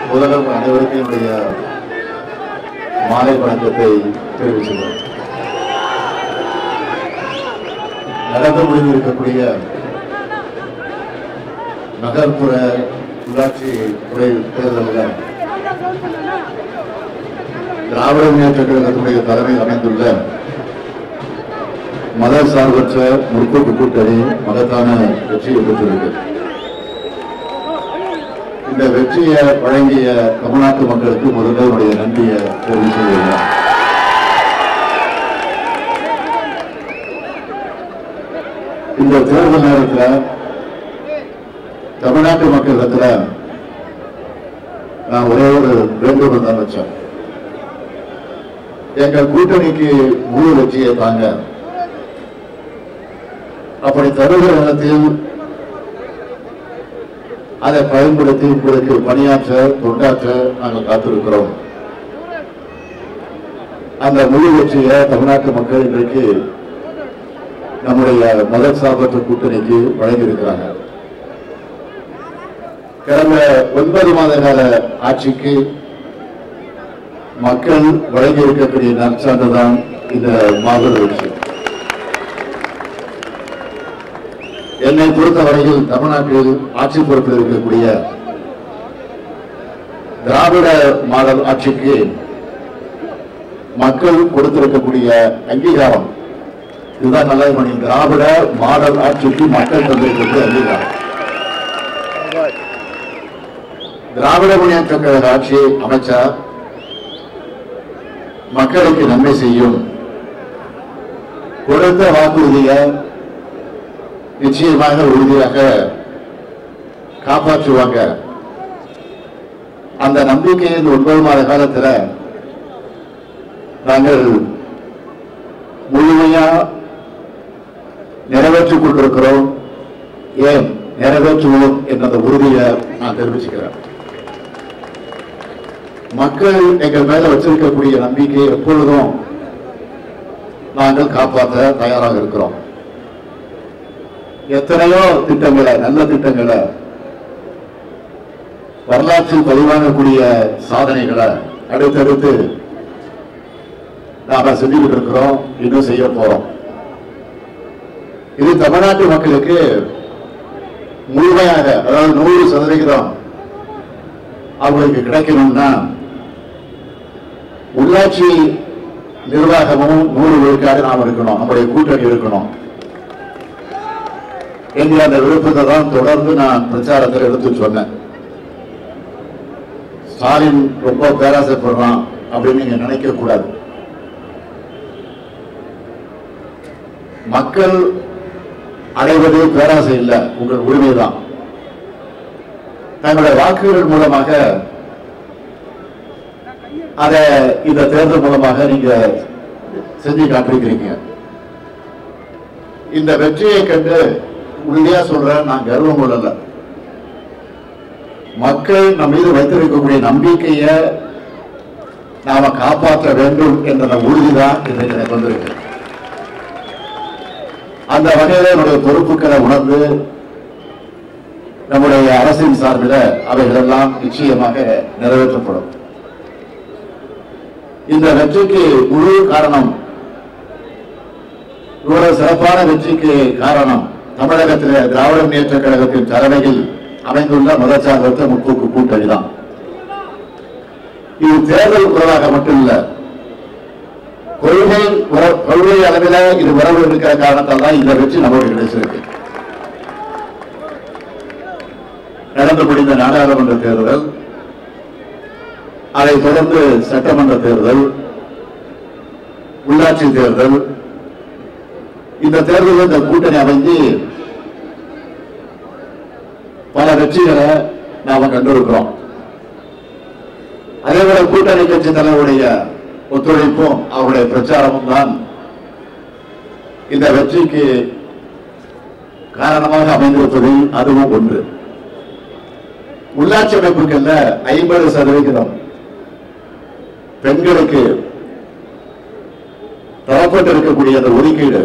முதல்வர் அனைவருக்கும் என்னுடைய மாலை வணக்கத்தை தெரிவிச்சுக்கிறேன் நடந்து முடிந்திருக்கக்கூடிய நகர்ப்புற உள்ளாட்சி துறை தேர்தலில் திராவிட முன்னேற்ற கழகத்துடைய தலைமையில் அமைந்துள்ள மத சார்பற்ற முற்போக்கு கூட்டணி மகத்தான வெற்றியை பெற்றிருக்கு இந்த வெற்றியை வழங்கிய தமிழ்நாட்டு மக்களுக்கு முதல்ல என்னுடைய நன்றியை தெரிவிச்சுக்கிறேன் இந்த தேர்தல் நேரத்தில் தமிழ்நாட்டு மக்களிடத்துல நான் ஒரே ஒரு வேண்டுகோள் தான் வச்சேன் எங்க கூட்டணிக்கு முழு வெற்றியை தாங்க அப்படி தருகிற நேரத்தில் அதை பயன்படுத்தி உங்களுக்கு பணியாற்ற தொண்டாற்ற நாங்கள் காத்திருக்கிறோம் அந்த முழு வெற்றியை தமிழ்நாட்டு மக்கள் இன்றைக்கு நம்முடைய மத சார்பற்ற கூட்டணிக்கு வழங்கியிருக்கிறாங்க கடந்த ஒன்பது மாத கால ஆட்சிக்கு மக்கள் வழங்கி இருக்கக்கூடிய நற்சான்றுதான் இந்த மாபெரும் வெற்றி என்னை பொறுத்தவரையில் தமிழ்நாட்டில் ஆட்சி பொறுப்பில் இருக்கக்கூடிய திராவிட மாடல் ஆட்சிக்கு மக்கள் கொடுத்திருக்கக்கூடிய அங்கீகாரம் இதுதான் நல்ல மணி திராவிட மாடல் ஆட்சிக்கு மக்கள் தந்திருக்கக்கூடிய அங்கீகாரம் திராவிட முன்னேற்ற கழக ஆட்சி அமைச்சா மக்களுக்கு நன்மை செய்யும் கொடுத்த வாக்குறுதியை நிச்சயமாக உறுதியாக காப்பாற்றுவாங்க அந்த நம்பிக்கையை இந்த ஒன்பது மாத காலத்துல நாங்கள் முழுமையா நிறைவேற்றிக் கொண்டிருக்கிறோம் ஏன் நிறைவேற்றுவோம் என்ற அந்த உறுதியை நான் தெரிவிச்சுக்கிறேன் மக்கள் எங்கள் மேல வச்சிருக்கக்கூடிய நம்பிக்கையை எப்பொழுதும் நாங்கள் காப்பாற்ற தயாராக இருக்கிறோம் எத்தனையோ திட்டங்களை நல்ல திட்டங்களை வரலாற்றில் பதிவாகக்கூடிய சாதனைகளை அடுத்தடுத்து நாம செஞ்சுக்கிட்டு இருக்கிறோம் இன்னும் செய்ய போறோம் இது தமிழ்நாட்டு மக்களுக்கு முழுமையாக அதாவது நூறு சதவிகிதம் அவங்களுக்கு கிடைக்கணும்னா உள்ளாட்சி நிர்வாகமும் நூறு விழுக்காடு நாம் இருக்கணும் நம்முடைய கூட்டணி இருக்கணும் என்கிற அந்த விருப்பத்தை தான் தொடர்ந்து நான் பிரச்சாரத்தில் எடுத்து சொன்னேன் ஸ்டாலின் ரொம்ப பேராசைப்படுறான் அப்படின்னு நீங்க நினைக்க கூடாது மக்கள் அடைவது பேராசை இல்லை உங்கள் உரிமைதான் தங்களுடைய வாக்குகள் மூலமாக அதை இந்த தேர்தல் மூலமாக நீங்க செஞ்சு காட்டிருக்கிறீங்க இந்த வெற்றியை கண்டு உறுதியா சொல்றேன் நான் கர்வம் கொள்ளல மக்கள் நம் மீது வைத்திருக்கக்கூடிய நம்பிக்கையை நாம காப்பாற்ற வேண்டும் என்ற அந்த உறுதிதான் இன்றைக்கு எனக்கு வந்திருக்கு அந்த வகையில என்னுடைய பொறுப்புகளை உணர்ந்து நம்முடைய அரசின் சார்பில் அவைகளெல்லாம் நிச்சயமாக நிறைவேற்றப்படும் இந்த வெற்றிக்கு முழு காரணம் இவ்வளவு சிறப்பான வெற்றிக்கு காரணம் தமிழகத்திலே திராவிட முன்னேற்ற கழகத்தின் தலைமையில் அமைந்துள்ள மதச்சார்பற்ற முற்போக்கு கூட்டணி தான் இது தேர்தல் உறவாக மட்டும் இல்ல கொள்கை உற- கொள்கை அளவில் இது உறவு இருக்கிற காரணத்தால் தான் இந்த வெற்றி நமக்கு கிடைச்சிருக்கு நடந்து முடிந்த நாடாளுமன்ற தேர்தல் அதைத் தொடர்ந்து சட்டமன்ற தேர்தல் உள்ளாட்சி தேர்தல் இந்த தேர்தலில் இந்த கூட்டணி அமைஞ்சு பல வெற்றிகளை நாம கண்டிருக்கிறோம் அதே போல கூட்டணி கட்சி தலைவருடைய ஒத்துழைப்பும் அவருடைய பிரச்சாரமும் தான் இந்த வெற்றிக்கு காரணமாக அமைந்திருப்பதில் அதுவும் ஒன்று உள்ளாட்சி அமைப்புகள்ல ஐம்பது சதவிகிதம் பெண்களுக்கு தரப்பட்டிருக்கக்கூடிய அந்த ஒதுக்கீடு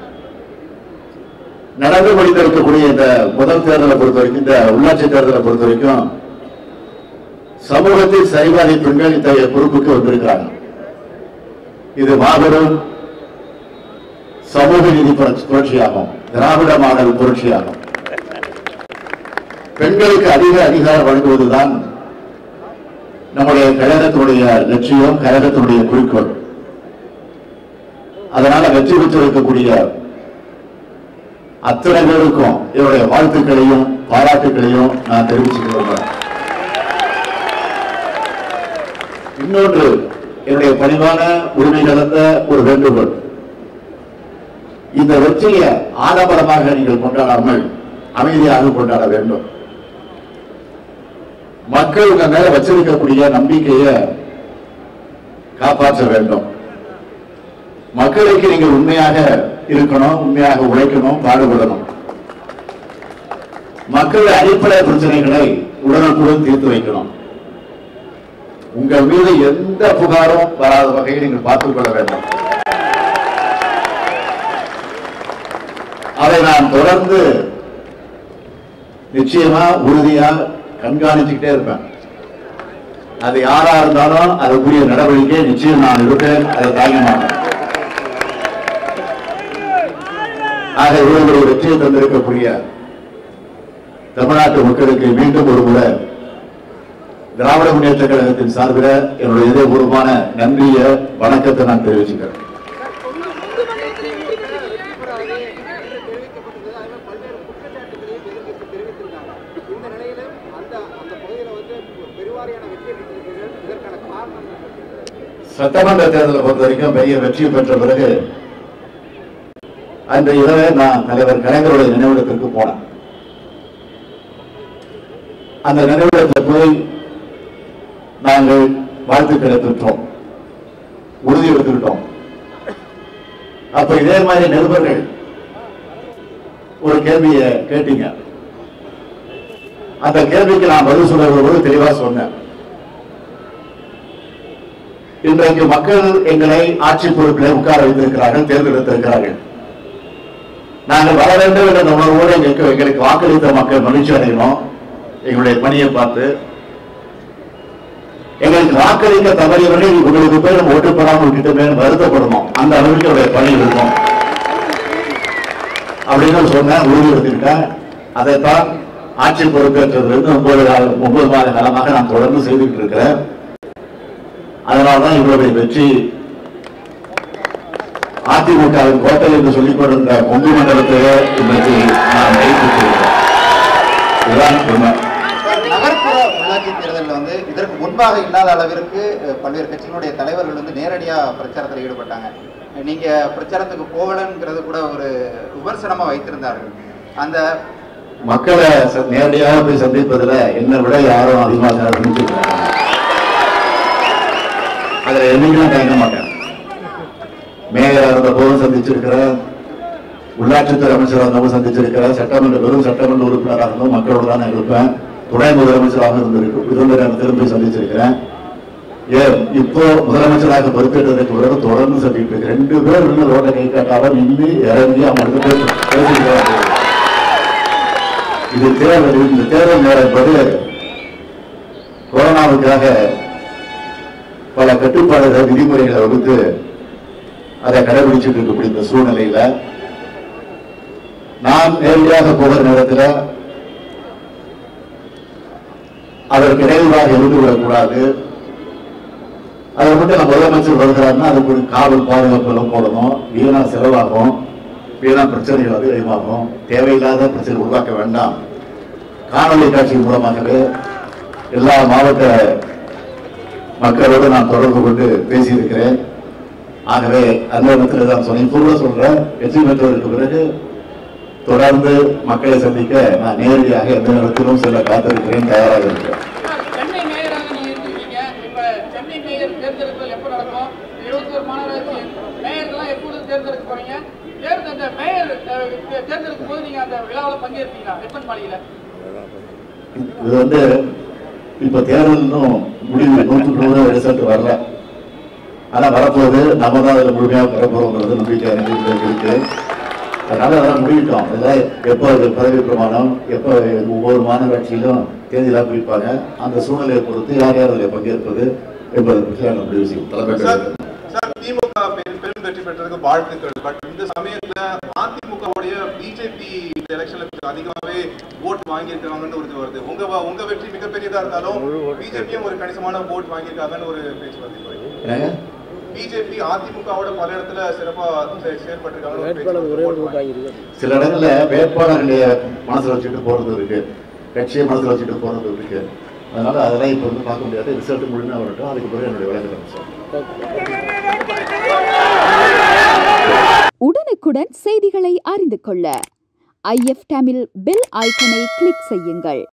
நடந்து முடிந்திருக்கக்கூடிய இந்த முதல் தேர்தலை பொறுத்த வரைக்கும் இந்த உள்ளாட்சி தேர்தலை பொறுத்த வரைக்கும் சமூகத்தில் சரிவாதி பெண்கள் இத்தகைய பொறுப்புக்கு வந்திருக்கிறாங்க இது மாபெரும் சமூக நீதி புரட்சி- புரட்சியாகும் திராவிட மாடல் புரட்சியாகும் பெண்களுக்கு அதிக அதிகாரம் வழங்குவதுதான் நம்முடைய கழகத்தினுடைய லட்சியம் கழகத்தினுடைய குறிக்கோள் அதனால வெற்றி பெற்றிருக்கக்கூடிய அத்தனை பேருக்கும் என்னுடைய வாழ்த்துக்களையும் பாராட்டுக்களையும் நான் தெரிவிச்சுக்க விரும்புகிறேன் இன்னொன்று என்னுடைய பணிவான உரிமை கலந்த ஒரு வேண்டுகோள் இந்த வெற்றியை ஆடம்பரமாக நீங்கள் கொண்டாடாமல் அமைதியாக கொண்டாட வேண்டும் மக்கள் உங்க மேல வச்சிருக்கக்கூடிய நம்பிக்கையை காப்பாற்ற வேண்டும் மக்களுக்கு நீங்கள் உண்மையாக இருக்கணும் உண்மையாக உழைக்கணும் பாடுபடணும் மக்கள் அடிப்படை பிரச்சனைகளை உடனுக்குடன் தீர்த்து வைக்கணும் உங்கள் மீது எந்த புகாரும் வராத வகையில் நீங்கள் பார்த்துக் கொள்ள வேண்டும் அதை நான் தொடர்ந்து நிச்சயமா உறுதியா கண்காணிச்சுக்கிட்டே இருப்பேன் அது யாரா இருந்தாலும் அதுக்குரிய நடவடிக்கை நிச்சயம் நான் எடுப்பேன் அதை தாங்க மாட்டேன் ஆக இவர்களுடைய வெற்றியை தந்திருக்கக்கூடிய தமிழ்நாட்டு மக்களுக்கு மீண்டும் ஒரு முறை திராவிட முன்னேற்ற கழகத்தின் சார்பில் என்னுடைய இதயபூர்வமான நன்றிய வணக்கத்தை நான் தெரிவிச்சுக்கிறேன் இந்த நிலையில அந்த அந்த பகுதியில் வந்து பெருவாரியான வெற்றி அளித்திருக்கிறீர்கள் இதற்கான காரணம் என்ன? சட்டமன்ற தேர்தலை பொறுத்த வரைக்கும் பெரிய வெற்றி பெற்ற பிறகு அந்த இரவே நான் தலைவர் கலைஞருடைய நினைவிடத்திற்கு போனேன் அந்த நினைவிடத்தில் போய் நாங்கள் வாழ்த்துக்களை பெற்றோம் உறுதி எடுத்துக்கிட்டோம் அப்ப இதே மாதிரி நிருபர்கள் ஒரு கேள்வியை கேட்டீங்க அந்த கேள்விக்கு நான் பதில் சொல்லும்போது தெளிவா சொன்னேன் இன்றைக்கு மக்கள் எங்களை ஆட்சி பொறுப்பிலே உட்கார வைத்திருக்கிறார்கள் தேர்ந்தெடுத்திருக்கிறார்கள் நாங்கள் வர வேண்டும் என்ற உணர்வோடு எங்களுக்கு எங்களுக்கு வாக்களித்த மக்கள் மகிழ்ச்சி அடையணும் எங்களுடைய பணியை பார்த்து எங்களுக்கு வாக்களிக்க தவறியவர்கள் உங்களுக்கு போய் நம்ம ஓட்டு போடாமல் விட்டுட்டுமே வருத்தப்படணும் அந்த அளவுக்கு என்னுடைய பணி இருக்கும் அப்படின்னு சொன்னேன் உறுதி எடுத்துக்கிட்டேன் அதைத்தான் ஆட்சி பொறுப்பேற்றதிலிருந்து ஒன்பது கால ஒன்பது மாத காலமாக நான் தொடர்ந்து செய்துட்டு இருக்கிறேன் அதனால்தான் இவருடைய வெற்றி அதிமுகவின் கோட்டை என்று சொல்லிக் கொண்டிருந்த கொங்கு மண்டலத்திலே இன்றைக்கு நாம் கைப்பற்றியிருக்கிறோம் இதுதான் உண்மை நகர்ப்புற உள்ளாட்சி தேர்தலில் வந்து இதற்கு முன்பாக இல்லாத அளவிற்கு அஹ், பல்வேறு கட்சிகளுடைய தலைவர்கள் வந்து நேரடியா பிரச்சாரத்தில் ஈடுபட்டாங்க நீங்க பிரச்சாரத்துக்கு போகலங்கிறது கூட ஒரு விமர்சனமா வைத்திருந்தார்கள் அந்த மக்களை ச- நேரடியாக போய் சந்திப்பதில் என்னை விட யாரும் அதிகமாக சந்திச்சிருக்காங்க அதுல என்னைக்கும் தயங்க மாட்டேன் மேயரா இருந்த போதும் சந்திச்சிருக்கிறேன் உள்ளாட்சித்துறை அமைச்சராக இருந்தவங்க சந்திச்சிருக்கிறேன் சட்டமன்ற வெறும் சட்டமன்ற உறுப்பினராக இருந்தும் மக்களோடு தான் நான் இருப்பேன் துணை முதலமைச்சராக இருந்திருக்கு இருந்த நேரத்திலும் போய் சந்திச்சிருக்கிறேன் ஏன் இப்போ முதலமைச்சராக பொறுப்பேற்றதற்கு பிறகு தொடர்ந்து சந்திட்டு இருக்கு ரெண்டு பேர் நின்று ரோட்டை கை காட்டாலும் நின்று இறங்கி அவங்க ரெண்டு பேர் பேசிக்கிறாங்க இது தேர்தல் இந்த தேர்தல் நேரம் என்பது கொரோனாவுக்காக பல கட்டுப்பாடுகள் விதிமுறைகளை வகுத்து அதை கடைபிடிச்சிட்டு இருக்கக்கூடிய இந்த சூழ்நிலையில நான் நேரடியாக போகிற நேரத்தில் அதற்கு இடையூறாக இருந்து விடக்கூடாது அதை மட்டும் நம்ம முதலமைச்சர் வருகிறாருன்னா அதுக்கு ஒரு காவல் பாதுகாப்பு எல்லாம் போடணும் வீணா செலவாகும் வீணா பிரச்சனைகள் அதிகமாகும் தேவையில்லாத பிரச்சனை உருவாக்க வேண்டாம் காணொலி காட்சி மூலமாகவே எல்லா மாவட்ட மக்களோடு நான் தொடர்பு கொண்டு பேசியிருக்கிறேன் ஆகவே அந்த இடத்துல தான் சொன்னேன் இப்போ கூட சொல்றேன் வெற்றி பெற்றதற்கு பிறகு தொடர்ந்து மக்களை சந்திக்க நான் நேரடியாக எந்த நேரத்திலும் செல்ல காத்திருக்கிறேன் தயாராக இருக்கிறேன் சென்னை மேயராக நீங்க இருந்திருக்கீங்க இப்ப சென்னை மேயர் தேர்ந்தெடுத்தல் எப்ப நடக்கும் இருபத்தோரு மாநகராட்சி மேயர்கள்லாம் எப்பொழுது தேர்ந்தெடுக்க போறீங்க தேர்ந்த அந்த மேயர் அஹ், தே- தேர்ந்தெடுக்கும் போது நீங்க அந்த விழாவில் பங்கேற்பீங்களா வெப்பன் மாளிகையில இது வந்து இப்ப தேர்தல் இன்னும் முடிவு நூற்றுக்கு நூறு ரிசல்ட் வரல ஆனா வரப்போகுது நம்ம தான் அதுல முழுமையாக பெறப்போறோங்கிறது நம்பிக்கை எனக்கு இருக்கு அதனால அதெல்லாம் முடிவிட்டோம் அதெல்லாம் எப்போ அது பதவி பிரமாணம் எப்போ ஒவ்வொரு மாநகராட்சியிலும் தேதியெல்லாம் குறிப்பாங்க அந்த சூழ்நிலையை பொறுத்து யார் யார் அதில் பங்கேற்பது என்பதை பற்றி நாங்கள் முடிவு செய்வோம் தலைமை சார் கழகம். சார் திமுக பெரும் பெரும் வெற்றி பெற்றதுக்கு வாழ்த்துக்கள் பட் இந்த சமயத்துல அதிமுகவுடைய பிஜேபி இந்த எலெக்ஷன்ல கொஞ்சம் அதிகமாவே ஓட் வாங்கியிருக்காங்கன்னு ஒரு இது வருது உங்க வ- உங்க வெற்றி மிகப்பெரியதா இருந்தாலும் பிஜேபியும் ஒரு கணிசமான ஓட் வாங்கியிருக்காங்கன்னு ஒரு பேச்சு வருது என்னங்க பிஜேபி அதிமுகவோட பல இடத்துல சிறப்பா சே- செயல்பட்டிருக்காங்கன்னு ஒரு பேச்சு வருது. vote வாங்கி. சில இடங்கள்ல வேட்பாளர்களை மனசுல வச்சுட்டு போறது இருக்கு கட்சியை மனசுல வச்சுட்டு போறது இருக்கு அதனால அதெல்லாம் இப்போ வந்து பார்க்க முடியாது ரிசல்ட் முழுமையாக வரட்டும் அதுக்கு பிறகு என்னுடைய விளக்கம் சார் உடனுக்குடன் செய்திகளை அறிந்து கொள்ள ஐஎஃப் தமிழ் பெல் ஐக்கனை கிளிக் செய்யுங்கள்